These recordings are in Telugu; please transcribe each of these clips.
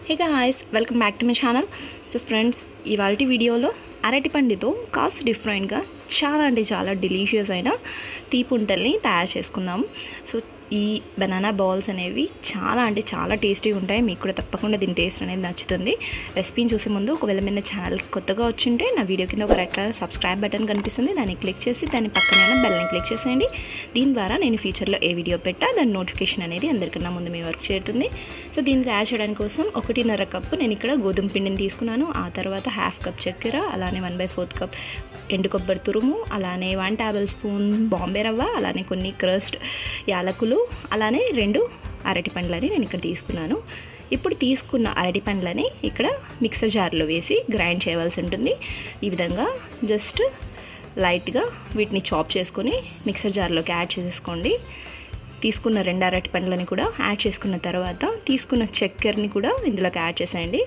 hey guys welcome back to my channel so friends ఇవాళ వీడియోలో అరటి పండుతో కాస్త డిఫరెంట్గా చాలా అంటే చాలా డెలీషియస్ అయిన తీపుంటల్ని తయారు చేసుకుందాం సో ఈ బనానా బాల్స్ అనేవి చాలా అంటే చాలా టేస్టీగా ఉంటాయి మీకు కూడా తప్పకుండా దీని టేస్ట్ అనేది నచ్చుతుంది రెసిపీని చూసే ముందు ఒకవేళ మీరు నా ఛానల్కి కొత్తగా వచ్చింటే నా వీడియో కింద ఒక రెడ్ కలర్ సబ్స్క్రైబ్ బటన్ కనిపిస్తుంది దాన్ని క్లిక్ చేసి దాని పక్కనే ఉన్న బెల్ని క్లిక్ చేసేయండి దీని ద్వారా నేను ఫ్యూచర్లో ఏ వీడియో పెట్టా దాని నోటిఫికేషన్ అనేది అందరికన్నా ముందు మీ వర్క్ చేరుతుంది సో దీన్ని తయారు చేయడానికి కోసం ఒకటిన్నర కప్పు నేను ఇక్కడ గోధుమ పిండిని తీసుకున్నాను ఆ తర్వాత హాఫ్ కప్ చక్కెర అలానే వన్ బై ఫోర్త్ కప్ ఎండు కొబ్బరి తురుము అలానే వన్ టేబుల్ స్పూన్ బాంబే రవ్వ అలానే కొన్ని క్రస్ట్ యాలకులు అలానే రెండు అరటి పండ్లని నేను ఇక్కడ తీసుకున్నాను ఇప్పుడు తీసుకున్న అరటి పండ్లని ఇక్కడ మిక్సర్ జార్లో వేసి గ్రైండ్ చేయవలసి ఉంటుంది ఈ విధంగా జస్ట్ లైట్గా వీటిని చాప్ చేసుకొని మిక్సర్ జార్లోకి యాడ్ చేసేసుకోండి తీసుకున్న రెండు అరటి పండ్లని కూడా యాడ్ చేసుకున్న తర్వాత తీసుకున్న చక్కెరని కూడా ఇందులోకి యాడ్ చేసేయండి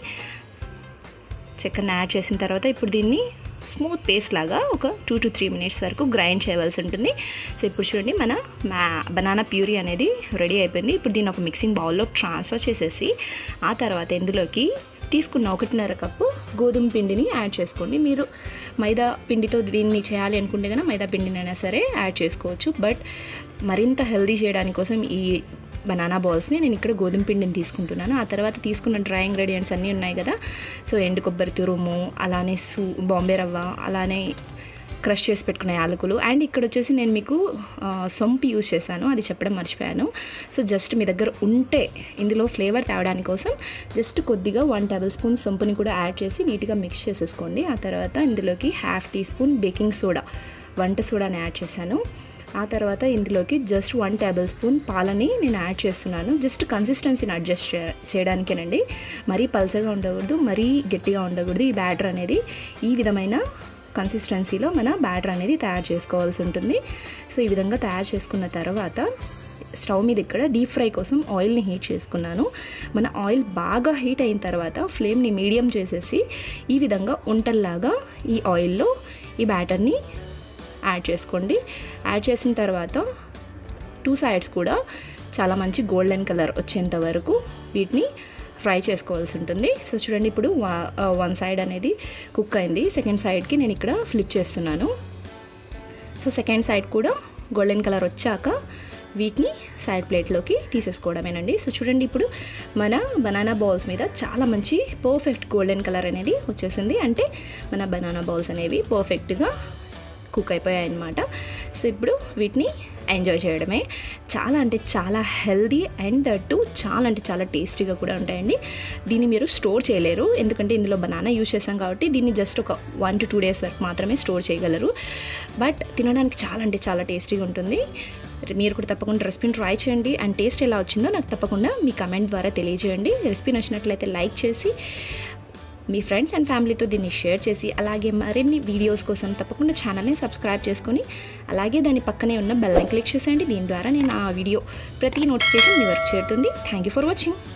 చక్కెరని యాడ్ చేసిన తర్వాత ఇప్పుడు దీన్ని స్మూత్ పేస్ట్ లాగా ఒక టూ టు త్రీ మినిట్స్ వరకు గ్రైండ్ చేయవలసి ఉంటుంది సో ఇప్పుడు చూడండి మన మ్యా బనానా ప్యూరీ అనేది రెడీ అయిపోయింది ఇప్పుడు దీన్ని ఒక మిక్సింగ్ బౌల్లో ట్రాన్స్ఫర్ చేసేసి ఆ తర్వాత ఇందులోకి తీసుకున్న ఒకటిన్నర కప్పు గోధుమ పిండిని యాడ్ చేసుకోండి మీరు మైదా పిండితో దీన్ని చేయాలి అనుకుంటే కనుక మైదా పిండినైనా సరే యాడ్ చేసుకోవచ్చు బట్ మరింత హెల్దీ చేయడానికి కోసం ఈ బనానా బాల్స్ని నేను ఇక్కడ గోధుమ పిండిని తీసుకుంటున్నాను ఆ తర్వాత తీసుకున్న డ్రై ఇంగ్రీడియంట్స్ అన్నీ ఉన్నాయి కదా సో ఎండు కొబ్బరి తురుము అలానే సూ బాంబే రవ్వ అలానే క్రష్ చేసి పెట్టుకున్న యాలకులు అండ్ ఇక్కడ వచ్చేసి నేను మీకు సొంపు యూజ్ చేశాను అది చెప్పడం మర్చిపోయాను సో జస్ట్ మీ దగ్గర ఉంటే ఇందులో ఫ్లేవర్ తేవడానికి కోసం జస్ట్ కొద్దిగా వన్ టేబుల్ స్పూన్ సొంపుని కూడా యాడ్ చేసి నీట్గా మిక్స్ చేసేసుకోండి ఆ తర్వాత ఇందులోకి half teaspoon baking soda వంట సోడాని యాడ్ చేశాను ఆ తర్వాత ఇందులోకి జస్ట్ వన్ టేబుల్ స్పూన్ పాలని నేను యాడ్ చేస్తున్నాను జస్ట్ కన్సిస్టెన్సీని అడ్జస్ట్ చే చేయడానికేనండి మరీ పల్చగా ఉండకూడదు మరీ గట్టిగా ఉండకూడదు ఈ బ్యాటర్ అనేది ఈ విధమైన కన్సిస్టెన్సీలో మన బ్యాటర్ అనేది తయారు చేసుకోవాల్సి ఉంటుంది సో ఈ విధంగా తయారు చేసుకున్న తర్వాత స్టవ్ మీద ఇక్కడ డీప్ ఫ్రై కోసం ఆయిల్ని హీట్ చేసుకున్నాను మన ఆయిల్ బాగా హీట్ అయిన తర్వాత ఫ్లేమ్ని మీడియం చేసేసి ఈ విధంగా ఉంటల్లాగా ఈ ఆయిల్లో ఈ బ్యాటర్ని యాడ్ చేసుకోండి యాడ్ చేసిన తర్వాత టూ సైడ్స్ కూడా చాలా మంచి గోల్డెన్ కలర్ వచ్చేంత వరకు వీటిని ఫ్రై చేసుకోవాల్సి ఉంటుంది సో చూడండి ఇప్పుడు వన్ సైడ్ అనేది కుక్ అయింది సెకండ్ సైడ్కి నేను ఇక్కడ ఫ్లిప్ చేస్తున్నాను సో సెకండ్ సైడ్ కూడా గోల్డెన్ కలర్ వచ్చాక వీటిని సైడ్ ప్లేట్లోకి తీసేసుకోవడమేనండి సో చూడండి ఇప్పుడు మన బనానా బాల్స్ మీద చాలా మంచి పర్ఫెక్ట్ గోల్డెన్ కలర్ అనేది వచ్చేసింది అంటే మన బనానా బాల్స్ అనేవి పర్ఫెక్ట్గా కుక్ అయిపోయాయి అనమాట సో ఇప్పుడు వీటిని ఎంజాయ్ చేయడమే చాలా అంటే చాలా హెల్దీ అండ్ దట్టు చాలా అంటే చాలా టేస్టీగా కూడా ఉంటాయండి దీన్ని మీరు స్టోర్ చేయలేరు ఎందుకంటే ఇందులో బనానా యూజ్ చేసాం కాబట్టి దీన్ని జస్ట్ ఒక వన్ టు టూ డేస్ వరకు మాత్రమే స్టోర్ చేయగలరు బట్ తినడానికి చాలా అంటే చాలా టేస్టీగా ఉంటుంది మీరు కూడా తప్పకుండా రెసిపీని ట్రై చేయండి అండ్ టేస్ట్ ఎలా వచ్చిందో నాకు తప్పకుండా మీ కమెంట్ ద్వారా తెలియజేయండి రెసిపీ నచ్చినట్లయితే లైక్ చేసి మీ ఫ్రెండ్స్ అండ్ ఫ్యామిలీతో దీన్ని షేర్ చేసి అలాగే మరిన్ని వీడియోస్ కోసం తప్పకుండా ఛానల్ని సబ్స్క్రైబ్ చేసుకొని అలాగే దాని పక్కనే ఉన్న బెల్ని క్లిక్ చేసేయండి దీని ద్వారా నేను ఆ వీడియో ప్రతి నోటిఫికేషన్ మీ వరకు చేరుతుంది థ్యాంక్ యూ ఫర్ వాచింగ్